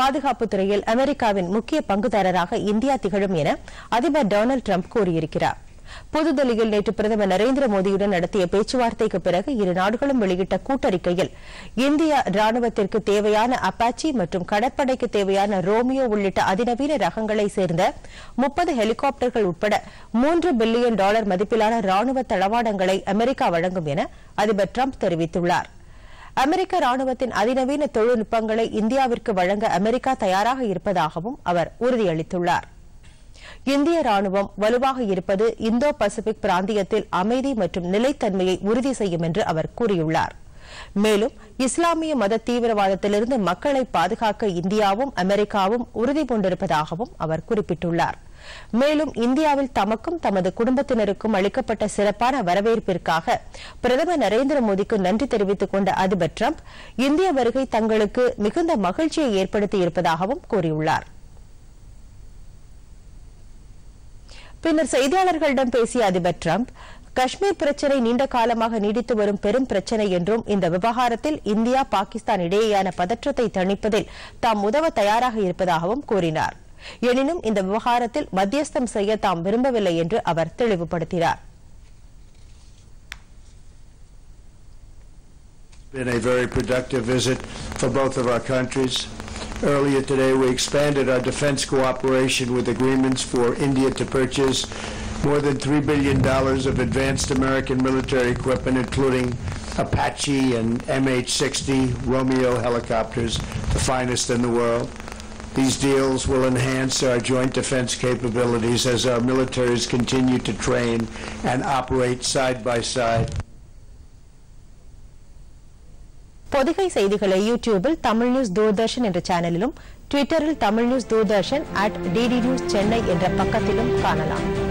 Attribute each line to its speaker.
Speaker 1: பாதுகாப்பு துறையில் அமெரிக்காவின் முக்கிய பங்குதாரராக இந்தியா திகழும் என அதிபர் டொனால்டு டிரம்ப் கூறியிருக்கிறார் புதுதில்லியில் நேற்று பிரதமர் நரேந்திர மோடியுடன் நடத்திய பேச்சுவார்த்தைக்கு பிறகு இரு நாடுகளும் வெளியிட்ட கூட்டறிக்கையில் இந்திய ராணுவத்திற்கு தேவையான அப்பாச்சி மற்றும் கடற்படைக்கு தேவையான ரோமியோ உள்ளிட்ட அதிநவீன ரகங்களை சேர்ந்த முப்பது ஹெலிகாப்டர்கள் உட்பட மூன்று பில்லியன் டாலர் மதிப்பிலான ராணுவ தளவாடங்களை அமெரிக்கா வழங்கும் என அதிபர் டிரம்ப் தெரிவித்துள்ளார் அமெரிக்க ராணுவத்தின் அதிநவீன தொழில்நுட்பங்களை இந்தியாவிற்கு வழங்க அமெரிக்கா தயாராக இருப்பதாகவும் அவர் உறுதியளித்துள்ளார் இந்திய ராணுவம் வலுவாக இருப்பது இந்தோ பசிபிக் பிராந்தியத்தில் அமைதி மற்றும் நிலைத்தன்மையை உறுதி செய்யும் என்று அவர் கூறியுள்ளார் மேலும் இஸ்லாமிய மத தீவிரவாதத்திலிருந்து மக்களை பாதுகாக்க இந்தியாவும் அமெரிக்காவும் உறுதி பூண்டிருப்பதாகவும் அவர் குறிப்பிட்டுள்ளார் மேலும் இந்தியாவில் தமக்கும் தமது குடும்பத்தினருக்கும் அளிக்கப்பட்ட சிறப்பான வரவேற்பிற்காக பிரதமர் நரேந்திர மோடிக்கு நன்றி தெரிவித்துக் கொண்ட அதிபர் டிரம்ப் இந்திய வருகை தங்களுக்கு மிகுந்த மகிழ்ச்சியை ஏற்படுத்தியிருப்பதாகவும் கூறியுள்ளார் பின்னர் செய்தியாளர்களிடம் பேசிய அதிபர் டிரம்ப் காஷ்மீர் பிரச்சினை நீண்ட காலமாக நீடித்து வரும் பெரும் பிரச்சினை என்றும் இந்த விவகாரத்தில் இந்தியா பாகிஸ்தான் இடையேயான பதற்றத்தை தணிப்பதில் தாம் உதவ தயாராக இருப்பதாகவும் கூறினார் எனினும் இந்த விவகாரத்தில் மத்தியஸ்தம் செய்ய தாம் விரும்பவில்லை என்று அவர் தெளிவுபடுத்தினார்
Speaker 2: been a very productive visit for both of our countries. Earlier today, we expanded our defense cooperation with agreements for India to purchase more than $3 billion of advanced American military equipment, including Apache and MH-60 Romeo helicopters, the finest in the world. These deals will enhance our joint defense capabilities as our militaries continue to train and operate side by side.
Speaker 1: Pothigai செய்திகளை யூடியூபில் Tamil news Doordarshan என்ற சேனலிலும் ட்விட்டரில் Tamil news Doordarshan at DD news Chennai என்ற பக்கத்திலும் காணலாம்